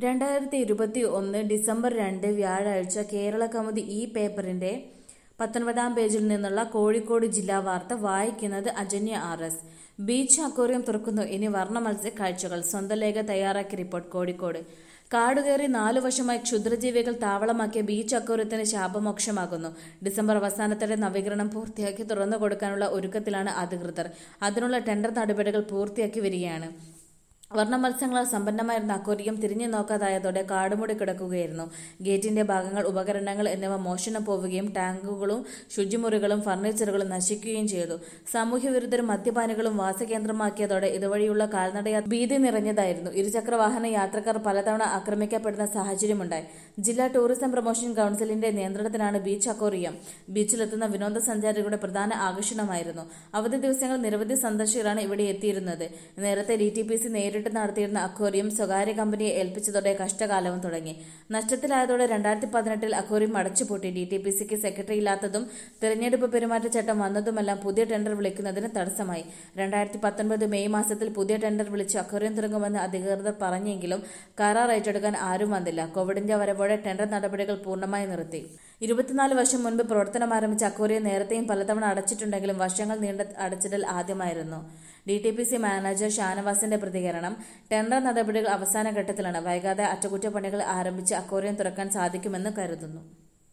രണ്ടായിരത്തി ഇരുപത്തി ഒന്ന് ഡിസംബർ രണ്ട് വ്യാഴാഴ്ച കേരള കൗമുദി ഈ പേപ്പറിന്റെ പത്തൊൻപതാം പേജിൽ നിന്നുള്ള കോഴിക്കോട് ജില്ലാ വാർത്ത വായിക്കുന്നത് Ajanya R S beach aquarium തുറക്കുന്നു ഇനി വർണ്ണ മത്സ്യ കാഴ്ചകൾ സ്വന്തം ലേഖ തയ്യാറാക്കിയ റിപ്പോർട്ട് കോഴിക്കോട് കാടുകയറി നാലു വർഷമായി ക്ഷുദ്രജീവികൾ താവളമാക്കിയ ബീച്ച് അക്വേറിയത്തിന് ശാപമോക്ഷമാകുന്നു ഡിസംബർ അവസാനത്തോടെ നവീകരണം പൂർത്തിയാക്കി തുറന്നു കൊടുക്കാനുള്ള ഒരുക്കത്തിലാണ് അധികൃതർ അതിനുള്ള ടെൻഡർ നടപടികൾ പൂർത്തിയാക്കി വരികയാണ് വർണ്ണ മത്സ്യങ്ങളാൽ സമ്പന്നമായിരുന്ന അക്വേറിയം തിരിഞ്ഞു നോക്കാതായതോടെ കാടുമൂടി കിടക്കുകയായിരുന്നു ഗേറ്റിന്റെ ഭാഗങ്ങൾ ഉപകരണങ്ങൾ എന്നിവ മോഷണം പോവുകയും ടാങ്കുകളും ശുചിമുറികളും ഫർണിച്ചറുകളും നശിക്കുകയും ചെയ്തു സാമൂഹ്യവിരുദ്ധരും മദ്യപാനികളും വാസകേന്ദ്രമാക്കിയതോടെ ഇതുവഴിയുള്ള കാൽനടയാത്ര ഭീതി നിറഞ്ഞതായിരുന്നു ഇരുചക്ര വാഹന യാത്രക്കാർ പലതവണ ആക്രമിക്കപ്പെടുന്ന സാഹചര്യമുണ്ടായി ജില്ലാ ടൂറിസം പ്രൊമോഷൻ കൌൺസിലിന്റെ നിയന്ത്രണത്തിലാണ് ബീച്ച് അക്വേറിയം ബീച്ചിലെത്തുന്ന വിനോദസഞ്ചാരികളുടെ പ്രധാന ആകർഷണമായിരുന്നു അവധി ദിവസങ്ങളിൽ നിരവധി സന്ദർശകരാണ് ഇവിടെ എത്തിയിരുന്നത് നേരത്തെ ഡി ടി പി സി നേരിട്ട് നടത്തിയിരുന്ന അക്വേറിയം സ്വകാര്യ കമ്പനിയെ ഏൽപ്പിച്ചതോടെ കഷ്ടകാലവും തുടങ്ങി നഷ്ടത്തിലായതോടെ രണ്ടായിരത്തി പതിനെട്ടിൽ അക്വേറിയം അടച്ചുപൂട്ടി ഡി ടി പി സിക്ക് സെക്രട്ടറി ഇല്ലാത്തതും തെരഞ്ഞെടുപ്പ് പെരുമാറ്റച്ചട്ടം വന്നതുമെല്ലാം പുതിയ ടെൻഡർ വിളിക്കുന്നതിന് തടസ്സമായി രണ്ടായിരത്തി പത്തൊൻപത് മെയ് മാസത്തിൽ പുതിയ ടെൻഡർ വിളിച്ച് അക്വേറിയം തുടങ്ങുമെന്ന് അധികൃതർ പറഞ്ഞെങ്കിലും കരാർ ഏറ്റെടുക്കാൻ ആരും വന്നില്ല കോവിഡിന്റെ വരവോടെ ടെൻഡർ നടപടികൾ പൂർണ്ണമായി നിർത്തി ഇരുപത്തിനാല് വർഷം മുൻപ് പ്രവർത്തനം ആരംഭിച്ച അക്വേറിയം നേരത്തെയും പലതവണ അടച്ചിട്ടുണ്ടെങ്കിലും വർഷങ്ങൾ നീണ്ട അടച്ചിടൽ ആദ്യമായിരുന്നു D T P C manager ഷാനവാസിന്റെ പ്രതികരണം ടെൻഡർ നടപടികൾ അവസാന ഘട്ടത്തിലാണ് വൈകാതെ അറ്റകുറ്റപ്പണികൾ ആരംഭിച്ച് അക്വേറിയം തുറക്കാൻ സാധിക്കുമെന്ന് കരുതുന്നു